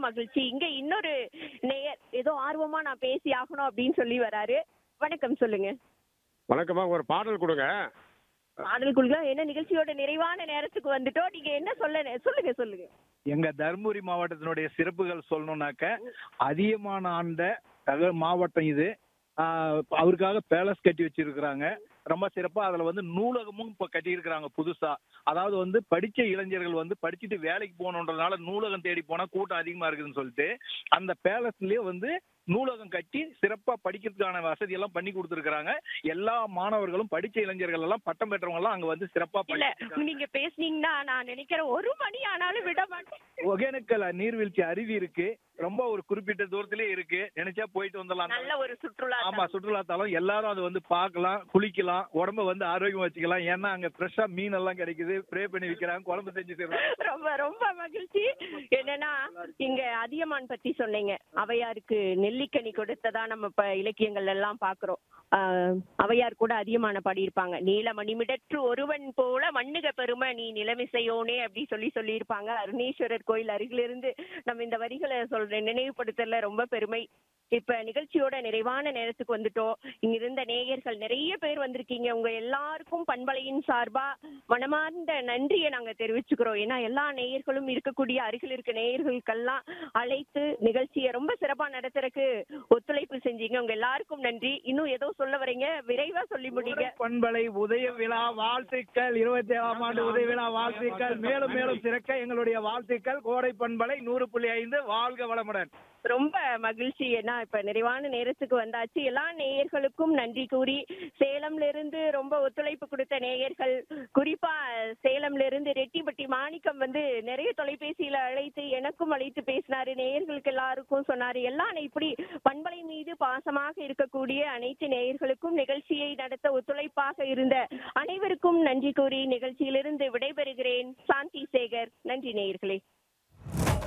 மகிழ்ச்சி இங்க இன்னொரு நேயர் ஏதோ ஆர்வமா நான் பேசி ஆகணும் அப்படின்னு சொல்லி வராரு வணக்கம் சொல்லுங்க வணக்கம்மா ஒரு பாடல் கொடுங்க பாடலுக்குள்ள என்ன நிகழ்ச்சியோட நிறைவான நேரத்துக்கு வந்துட்டோம் நீங்க என்ன சொல்ல சொல்லுங்க சொல்லுங்க எங்க தருமபுரி மாவட்டத்தினுடைய சிறப்புகள் சொல்லணும்னாக்க அதிகமான ஆண்ட தக மாவட்டம் இது ஆஹ் அவருக்காக பேலஸ் கட்டி வச்சிருக்கிறாங்க ரொம்ப சிறப்பா அதுல வந்து நூலகமும் இப்ப கட்டியிருக்கிறாங்க புதுசா அதாவது வந்து படிச்ச இளைஞர்கள் வந்து படிச்சுட்டு வேலைக்கு போகணுன்றதுனால நூலகம் தேடி போனா கூட்டம் அதிகமா இருக்குதுன்னு சொல்லிட்டு அந்த பேலஸ்லயே வந்து நூலகம் கட்டி சிறப்பா படிக்கிறதுக்கான வசதி எல்லாம் பண்ணி கொடுத்துருக்காங்க எல்லா மாணவர்களும் படிச்ச இளைஞர்கள் எல்லாம் பட்டம் பெற்றவங்க எல்லாம் அங்க வந்து சிறப்பா இல்ல படிச்சிருக்காங்க. நீங்க பேசுனீங்கன்னா நான் நினைக்கிறேன் ஒரு மணி ஆனாலும் விட மாட்டேன் ஒகேனக்கல் நீர்வீழ்ச்சி அருவி இருக்கு ரொம்ப ஒரு குறிப்பிட்ட தூரத்திலே இருக்கு நினைச்சா போயிட்டு வந்துடலாம் நல்ல ஒரு சுற்றுலா ஆமா சுற்றுலா தலம் எல்லாரும் அது வந்து பார்க்கலாம் குளிக்கலாம் உடம்ப வந்து ஆரோக்கியம் வச்சுக்கலாம் ஏன்னா அங்க ஃப்ரெஷ்ஷா மீன் எல்லாம் கிடைக்குது ப்ரே பண்ணி விக்கிறாங்க குழம்பு செஞ்சு செய்யறாங்க ரொம்ப ரொம்ப மகிழ்ச்சி என்னன்னா இங்க அதியமான் பத்தி சொன்னீங்க அவையாருக்கு நெல்லிக்கனி கொடுத்ததா நம்ம இப்ப இலக்கியங்கள் எல்லாம் பாக்குறோம் ஆஹ் அவையார் கூட அதியமான பாடியிருப்பாங்க நீலமணி மிடற்று ஒருவன் போல மண்ணுக பெருமை நீ நிலமிசையோனே அப்படி சொல்லி சொல்லியிருப்பாங்க அருணேஸ்வரர் கோயில் அருகிலிருந்து நம்ம இந்த வரிகளை சொல்றேன் நினைவுபடுத்தல ரொம்ப பெருமை இப்ப நிகழ்ச்சியோட நிறைவான நேரத்துக்கு வந்துட்டோம் இங்க இருந்த நேயர்கள் நிறைய பேர் வந்திருக்கீங்க உங்க எல்லாருக்கும் பண்பலையின் சார்பா மனமார்ந்த நன்றியை நாங்க தெரிவிச்சுக்கிறோம் ஏன்னா எல்லா நேயர்களும் இருக்கக்கூடிய அருகில் இருக்க நேயர்களுக்கெல்லாம் அழைத்து நிகழ்ச்சியை ரொம்ப சிறப்பா நடத்துறதுக்கு ஒத்துழைப்பு செஞ்சீங்க உங்க எல்லாருக்கும் நன்றி இன்னும் ஏதோ சொல்ல வரீங்க விரைவா சொல்லி முடிங்க பண்பலை உதய விழா வாழ்த்துக்கள் இருபத்தி ஏழாம் ஆண்டு உதய விழா வாழ்த்துக்கள் மேலும் மேலும் சிறக்க எங்களுடைய வாழ்த்துக்கள் கோடை பண்பலை நூறு புள்ளி ஐந்து வாழ்க வளமுடன் ரொம்ப மகிழ்ச்சி ஏன்னா இப்ப நிறைவான நேரத்துக்கு வந்தாச்சு எல்லா நேயர்களுக்கும் நன்றி கூறி சேலம்ல இருந்து ரொம்ப ஒத்துழைப்பு கொடுத்த நேயர்கள் குறிப்பா சேலம்ல இருந்து ரெட்டிப்பட்டி மாணிக்கம் வந்து நிறைய தொலைபேசியில அழைத்து எனக்கும் அழைத்து பேசினாரு நேயர்களுக்கு எல்லாருக்கும் சொன்னாரு எல்லாம் இப்படி பண்பலை மீது பாசமாக இருக்கக்கூடிய அனைத்து நேயர்களுக்கும் நிகழ்ச்சியை நடத்த ஒத்துழைப்பாக இருந்த அனைவருக்கும் நன்றி கூறி நிகழ்ச்சியிலிருந்து விடைபெறுகிறேன் சாந்தி சேகர் நன்றி நேயர்களே